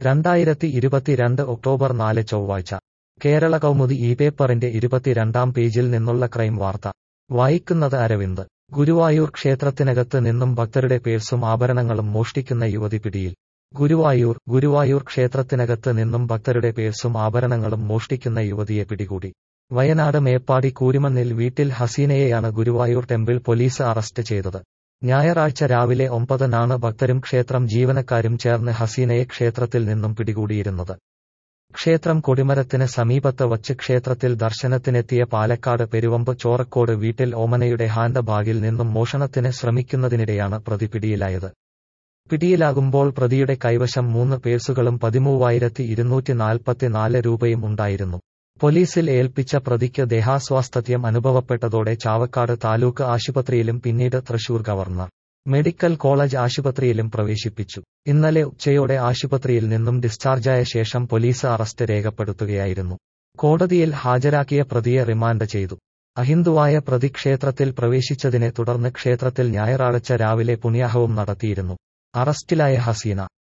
രണ്ടായിരത്തി ഇരുപത്തിരണ്ട് ഒക്ടോബർ നാല് ചൊവ്വാഴ്ച കേരള കൗമുദി ഈ പേപ്പറിന്റെ ഇരുപത്തിരണ്ടാം പേജിൽ നിന്നുള്ള ക്രൈം വാർത്ത വായിക്കുന്നത് അരവിന്ദ് ഗുരുവായൂർ ക്ഷേത്രത്തിനകത്ത് നിന്നും ഭക്തരുടെ പേഴ്സും ആഭരണങ്ങളും മോഷ്ടിക്കുന്ന യുവതി പിടിയിൽ ഗുരുവായൂർ ഗുരുവായൂർ ക്ഷേത്രത്തിനകത്ത് നിന്നും ഭക്തരുടെ പേഴ്സും ആഭരണങ്ങളും മോഷ്ടിക്കുന്ന യുവതിയെ പിടികൂടി വയനാട് മേപ്പാടി കൂരിമണ്ണിൽ വീട്ടിൽ ഹസീനയെയാണ് ഗുരുവായൂർ ടെമ്പിൾ പോലീസ് അറസ്റ്റ് ചെയ്തത് ഞായറാഴ്ച രാവിലെ ഒമ്പതിനാണ് ഭക്തരും ക്ഷേത്രം ജീവനക്കാരും ചേർന്ന് ഹസീനയെ ക്ഷേത്രത്തിൽ നിന്നും പിടികൂടിയിരുന്നത് ക്ഷേത്രം കൊടിമരത്തിന് സമീപത്ത് വച്ച് ക്ഷേത്രത്തിൽ ദർശനത്തിനെത്തിയ പാലക്കാട് പെരുവമ്പ് ചോറക്കോട് വീട്ടിൽ ഓമനയുടെ ഹാൻഡ് ബാഗിൽ നിന്നും മോഷണത്തിന് ശ്രമിക്കുന്നതിനിടെയാണ് പ്രതി പിടിയിലായത് പിടിയിലാകുമ്പോൾ പ്രതിയുടെ കൈവശം മൂന്ന് പേഴ്സുകളും പതിമൂവായിരത്തി ഇരുന്നൂറ്റി നാൽപ്പത്തിനാല് രൂപയും ഉണ്ടായിരുന്നു പോലീസിൽ ഏൽപ്പിച്ച പ്രതിക്ക് ദേഹാസ്വാസ്ഥ്യം അനുഭവപ്പെട്ടതോടെ ചാവക്കാട് താലൂക്ക് ആശുപത്രിയിലും പിന്നീട് തൃശൂർ ഗവർണർ മെഡിക്കൽ കോളേജ് ആശുപത്രിയിലും പ്രവേശിപ്പിച്ചു ഇന്നലെ ഉച്ചയോടെ ആശുപത്രിയിൽ നിന്നും ഡിസ്ചാർജായ ശേഷം പോലീസ് അറസ്റ്റ് രേഖപ്പെടുത്തുകയായിരുന്നു കോടതിയിൽ ഹാജരാക്കിയ പ്രതിയെ റിമാൻഡ് ചെയ്തു അഹിന്ദുവായ പ്രതി ക്ഷേത്രത്തിൽ പ്രവേശിച്ചതിനെ തുടർന്ന് ക്ഷേത്രത്തിൽ ഞായറാഴ്ച രാവിലെ പുണ്യാഹവും നടത്തിയിരുന്നു അറസ്റ്റിലായ ഹസീന